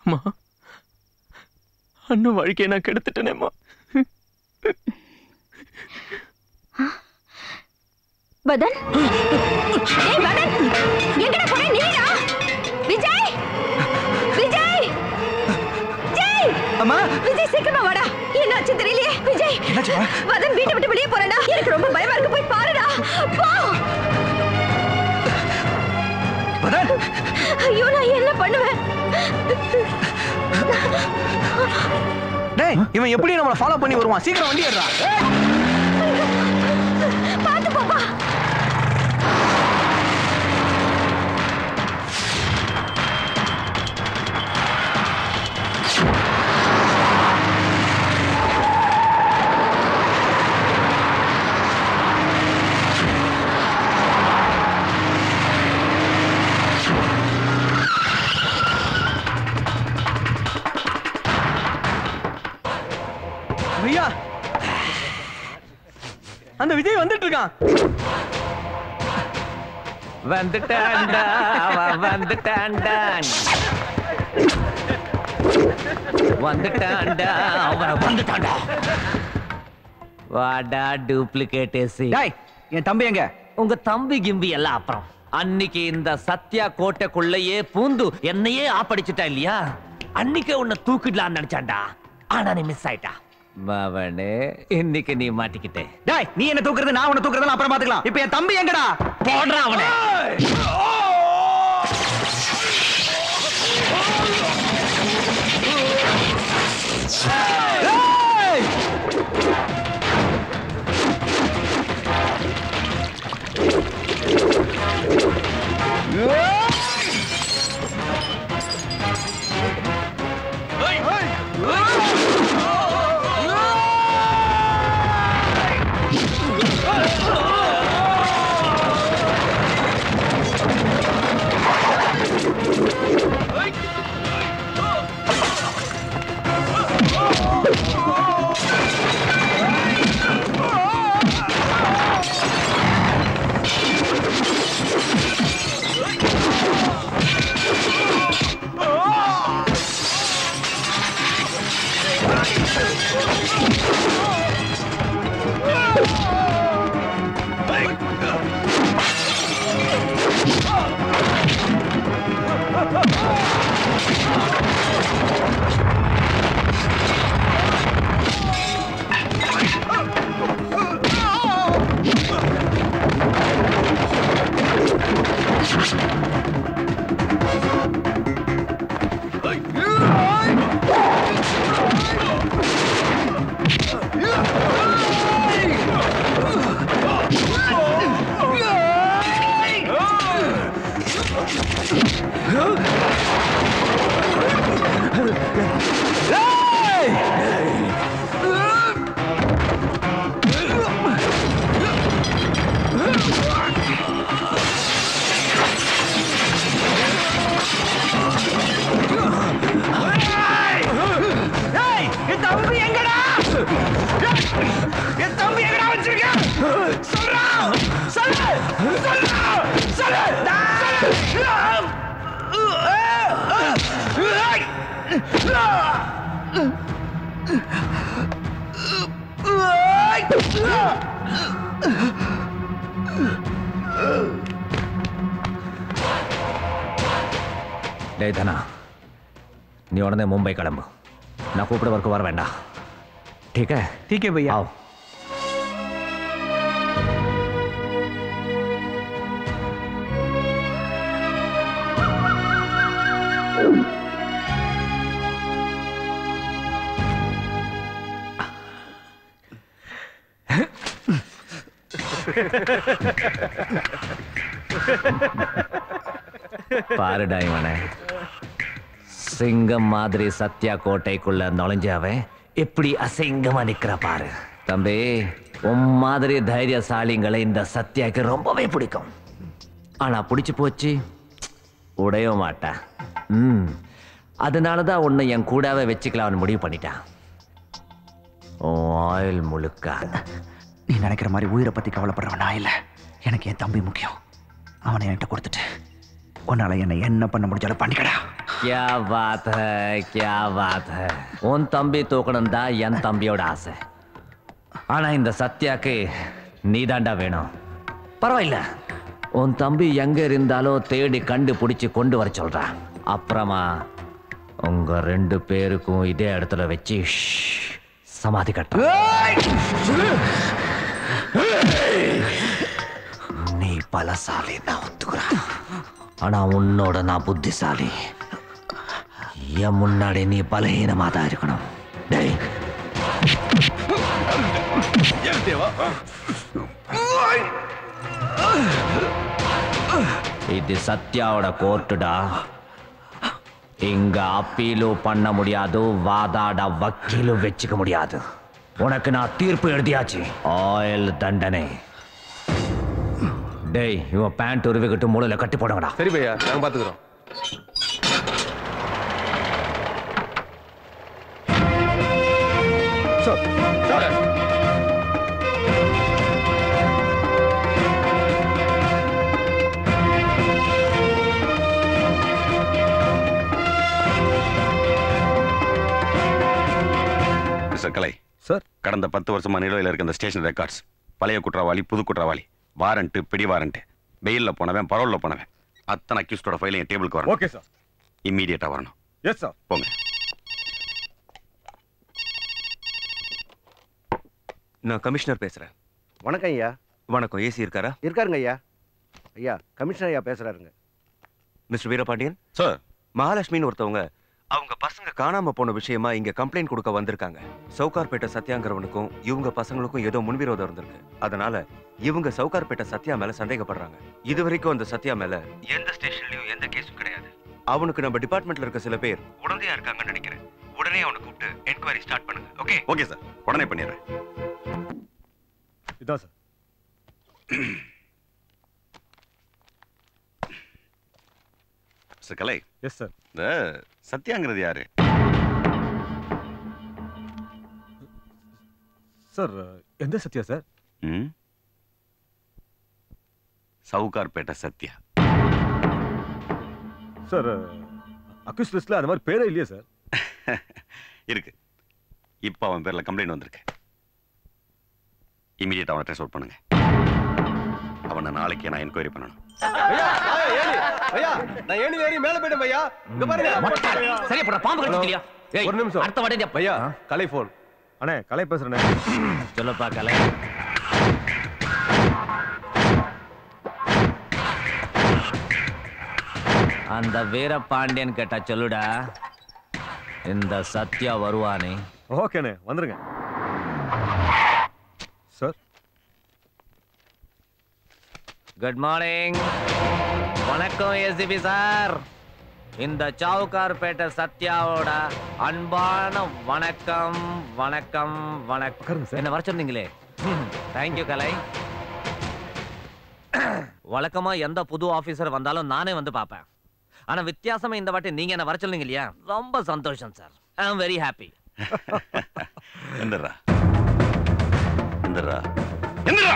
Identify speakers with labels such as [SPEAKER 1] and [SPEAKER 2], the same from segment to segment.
[SPEAKER 1] அம்மா அண்ணன் வாழ்க்கையை நான் கெடுத்துட்டேனேம்மா
[SPEAKER 2] பதன் ஏய் பதன் எங்கடா போற நில்லுடா விஜய் விஜய் விஜய்
[SPEAKER 3] அம்மா
[SPEAKER 2] விஜய் சீக்கிரமா வாடா என்னாச்சு தெரியலையே விஜய்
[SPEAKER 3] என்னாச்சுமா?
[SPEAKER 2] வதன் வீட்டை விட்டு வெளியே போறடா எனக்கு ரொம்ப பயமா இருக்கு போய் பாருடா போ
[SPEAKER 3] பதன்
[SPEAKER 2] ஐயோ நான் என்ன பண்ணுவேன்
[SPEAKER 3] டேய் இவன் எப்படி நம்மள ஃபாலோ பண்ணி வருவான் சீக்கிரம் வண்டி ஏறுடா
[SPEAKER 2] பாத்து போப்பா
[SPEAKER 3] ஐயா அந்த விஜய் வந்துட்டு இருக்கான்
[SPEAKER 4] வந்துட்டான்டா அவன் வந்துட்டான்டா வந்துட்டான்டா அவன் வந்துட்டான்டா வாடா டூப்ளிகேட் ஏசி
[SPEAKER 3] டேய் என் தம்பி எங்க
[SPEAKER 4] உங்க தம்பி கிம்பி எல்லாம் அப்புறம் அன்னைக்கு இந்த சத்யா கோட்டைக்குள்ளேயே பூந்து என்னையே ஆப்படிச்சுட்டா இல்லையா அன்னைக்கே உன்னை தூக்கிடலாம்னு நினைச்சான்டா ஆனா நீ மிஸ் ஆயிட்டா மவனே இன்னைக்கு நீ மாட்டிக்கிட்டே
[SPEAKER 3] டேய் நீ என்ன தூக்குறது நான் உன்னை தூக்குறது அப்புறம் பாத்துக்கலாம் இப்போ என் தம்பி எங்கடா
[SPEAKER 4] போடுறான் அவனை
[SPEAKER 3] டேய் என் தம்பி எங்கடா என் தம்பி எங்கடா வச்சிருக்க சொல்றா சொல்லு சொல்றா சொல்லு
[SPEAKER 4] டேய் தனா நீ உடனே மும்பை கிளம்பு நான் கூப்பிட வரைக்கும் வர வேண்டாம் ठीक है
[SPEAKER 3] ठीक है भैया
[SPEAKER 4] आओ பாருடா இவனை சிங்கம் மாதிரி சத்யா கோட்டைக்குள்ள நுழைஞ்சவன் எப்படி அசிங்கமா நிக்கிற பாரு தம்பி உன் மாதிரி தைரியசாலிங்களை இந்த சத்யாக்கு ரொம்பவே பிடிக்கும் ஆனா பிடிச்சு போச்சு உடைய மாட்டா ம் அதனால தான் உன்னை என் கூடவே வச்சுக்கலாம்னு முடிவு பண்ணிட்டான் உன் ஆயில் முழுக்க
[SPEAKER 3] நீ நினைக்கிற மாதிரி உயிரை பத்தி கவலைப்படுறவன் நான் இல்ல எனக்கு என் தம்பி முக்கியம் அவனை என்கிட்ட கொடுத்துட்டு உன்னால என்ன என்ன பண்ண முடிஞ்சாலும் பண்ணிக்கடா
[SPEAKER 4] क्या बात है क्या बात है உன் தம்பி தூக்கணும் தான் என் தம்பியோட ஆசை ஆனா இந்த சத்யாக்கு நீதாண்டா வேணும் பரவாயில்ல உன் தம்பி எங்க இருந்தாலும் தேடி கண்டுபிடிச்சு கொண்டு வர சொல்றான் அப்புறமா உங்க ரெண்டு பேருக்கும் இதே இடத்துல வச்சு ஷ், சமாதி கட்ட நீ பலசாலி நான் ஒத்துக்கிறேன் ஆனா உன்னோட நான் புத்திசாலி என் முன்னாடி நீ பலகீனமா தான் இருக்கணும் டேய் இது சத்யாவோட கோர்ட்டுடா இங்க அப்பீலும் பண்ண முடியாது வாதாட வக்கீலும் வச்சுக்க முடியாது உனக்கு நான் தீர்ப்பு எழுதியாச்சு ஆயில் தண்டனை டேய் இவன் பேண்ட் உருவிக்கிட்டு மூளையில கட்டி போடுங்கடா
[SPEAKER 1] சரி பையா நாங்க பாத்துக்கிறோம் sir sir
[SPEAKER 5] mister Kalai
[SPEAKER 1] sir
[SPEAKER 5] கடந்த பத்து வருஷமா நிலுவையில் இருக்க இந்த ஸ்டேஷன் ரெக்கார்ட்ஸ் பழைய குற்றவாளி புது குற்றவாளி வாரண்ட் பிடி வாரண்ட் பெயில்ல போனவன் பரோல்ல போனவன் அத்தனை அக்யூஸ்டோட ஃபைல் என் டேபிளுக்கு வரணும்
[SPEAKER 1] ஓகே சார்
[SPEAKER 5] இம்மீடியட்டா வரணும்
[SPEAKER 1] எஸ் சார்
[SPEAKER 5] போங்க
[SPEAKER 6] நான் கமிஷனர் பேசுறேன்
[SPEAKER 7] வணக்கம் ஐயா
[SPEAKER 6] வணக்கம் ஏசி இருக்காரா
[SPEAKER 7] இருக்காருங்க ஐயா ஐயா கமிஷனர் ஐயா பேசுறாருங்க
[SPEAKER 6] மிஸ்டர் வீரபாண்டியன்
[SPEAKER 5] சார்
[SPEAKER 6] மகாலட்சுமின்னு ஒருத்தவங்க அவங்க பசங்க காணாம போன விஷயமா இங்க கம்ப்ளைண்ட் கொடுக்க வந்திருக்காங்க சவுகார்பேட்டை சத்யாங்கிறவனுக்கும் இவங்க பசங்களுக்கும் ஏதோ முன்விரோதம் இருந்திருக்கு அதனால இவங்க சவுகார்பேட்டை சத்யா மேல சந்தேகப்படுறாங்க இது வரைக்கும் அந்த சத்யா மேல எந்த ஸ்டேஷன்லயும் எந்த கேஸும் கிடையாது அவனுக்கு நம்ம டிபார்ட்மெண்ட்ல இருக்க சில பேர் உடனே இருக்காங்கன்னு நினைக்கிறேன் உடனே அவனை கூப்பிட்டு என்கொயரி ஸ்டார்ட் பண்ணுங்க ஓகே
[SPEAKER 5] ஓகே சார் உடனே பண்ணிடுறேன்
[SPEAKER 1] இதான் sir
[SPEAKER 5] mister Kalai
[SPEAKER 1] yes sir
[SPEAKER 5] இந்த சத்யாங்கிறது யாரு
[SPEAKER 1] சார் எந்த சத்யா சார்
[SPEAKER 5] ம் சவுகார்பேட்டை சத்யா
[SPEAKER 1] சார் அக்யூஸ் லிஸ்ட்ல அந்த மாதிரி பேரே இல்லையே சார்
[SPEAKER 5] இருக்கு இப்போ அவன் பேர்ல கம்ப்ளைண்ட் வந்திருக்கு இமீடியட் அவனை ட்ரெஸ் அவுட் பண்ணுங்க அவனை நாளைக்கே நான் என்கொயரி பண்ணணும்
[SPEAKER 1] ஐயா ஏணி ஐயா நான் ஏணி ஏறி மேல போயிட்டேன் ஐயா இங்க பாருங்க
[SPEAKER 4] சரி போட பாம்பு கடிச்சிக்கலையா ஏய்,
[SPEAKER 1] ஒரு நிமிஷம்.
[SPEAKER 4] அடுத்த வாட்டி
[SPEAKER 1] ஐயா கலை ஃபோன் அண்ணே கலை பேசுறேனே
[SPEAKER 4] சொல்லப்பா கலை அந்த வீரபாண்டியன் கேட்டா சொல்லுடா இந்த சத்யா வருவானே
[SPEAKER 1] ஓகேண்ணே வந்துருங்க சார்
[SPEAKER 4] குட் மார்னிங் வணக்கம் ஏசிபி சார் இந்த சவுகார்பேட்டை சத்யாவோட அன்பான வணக்கம் வணக்கம் வணக்கம்
[SPEAKER 1] உட்காருங்க சார்.
[SPEAKER 4] என்ன வர சொன்னீங்களே தேங்க்யூ கலை வழக்கமா எந்த புது ஆபீசர் வந்தாலும் நானே வந்து பார்ப்பேன் ஆனா வித்தியாசமா இந்த வாட்டி நீங்க என்ன வர சொன்னீங்க இல்லையா ரொம்ப சந்தோஷம் sir I am very happy
[SPEAKER 5] எந்திரா எந்திரா எந்திரா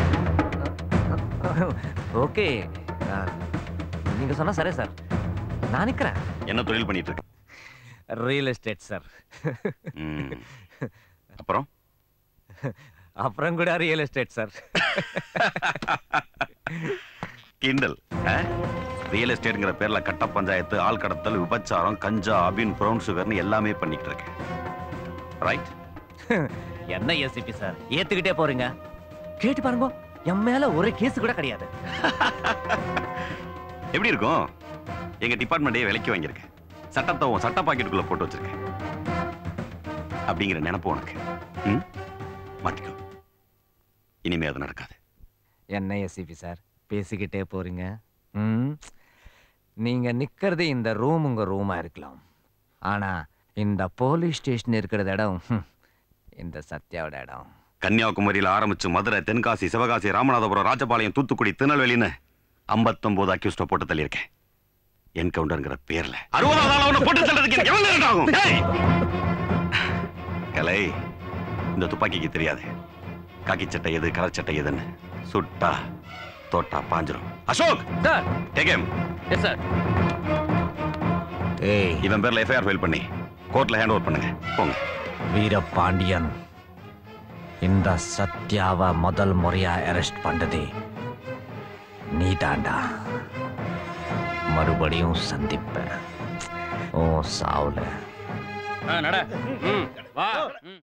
[SPEAKER 4] ஓகே நீங்க சொன்னா சரி சார் நான் நிக்கிறேன்
[SPEAKER 5] என்ன தொழில் பண்ணிட்டு இருக்க
[SPEAKER 4] ரியல் எஸ்டேட் சார்
[SPEAKER 5] ம். அப்புறம்
[SPEAKER 4] அப்புறம் கூட ரியல் எஸ்டேட் சார்
[SPEAKER 5] கிண்டல் ரியல் எஸ்டேட்ங்கிற பேர்ல கட்ட பஞ்சாயத்து ஆள் கடத்தல் விபச்சாரம் கஞ்சா அபின் ப்ரௌன் சுகர்னு எல்லாமே பண்ணிட்டு இருக்கேன் ரைட்
[SPEAKER 4] என்ன ஏசிபி சார் ஏத்துக்கிட்டே போறீங்க கேட்டு பாருங்க என் மேல ஒரு கேஸ் கூட கிடையாது
[SPEAKER 5] எப்படி இருக்கும் எங்க டிபார்ட்மெண்ட்டே விலைக்கு வாங்கியிருக்கேன் சட்டத்தை உன் சட்ட பாக்கெட்டுக்குள்ள போட்டு வச்சிருக்கேன் அப்படிங்கிற நினைப்பு உனக்கு ம் மாத்திக்கோ இனிமே அது நடக்காது
[SPEAKER 4] என்ன ஏசிபி சார் பேசிக்கிட்டே போறீங்க ம் நீங்க நிக்கிறது இந்த ரூம் உங்க ரூமா இருக்கலாம் ஆனா இந்த போலீஸ் ஸ்டேஷன் இருக்கிற இடம் ஹம், இந்த சத்யாவோட இடம்
[SPEAKER 5] கன்னியாகுமரியில ஆரம்பிச்சு மதுரை தென்காசி சிவகாசி ராமநாதபுரம் ராஜபாளையம் தூத்துக்குடி திருநெல்வேலின்னு ஐம்பத்தொன்பது அக்யூஸ்ட போட்டு தள்ளியிருக்கேன் என்கவுண்டர்ங்கிற பேர்ல அறுபதாவது ஆளா உன்னை போட்டு தள்ளுறதுக்கு எனக்கு எவ்வளவு நேரம் ஆகும் டேய்! கலை இந்த துப்பாக்கிக்கு தெரியாது காக்கி சட்டை எது கலர் சட்டை எதுன்னு சுட்டா தோட்டா பாஞ்சிரும் Ashok
[SPEAKER 3] sir
[SPEAKER 5] take him.
[SPEAKER 3] Yes sir
[SPEAKER 4] ஏய்
[SPEAKER 5] இவன் பேர்ல எஃப்ஐஆர் ஃபைல் பண்ணி கோர்ட்ல ஹேண்ட் ஓவர் பண்ணுங்க போங்க
[SPEAKER 4] வீரபாண்டியன் இந்த சத்யாவை முதல் முறையா அரெஸ்ட் பண்ணதே நீதாண்டா மறுபடியும் சந்திப்பேன் ஓ சாவுல
[SPEAKER 3] நட ம் வா ம்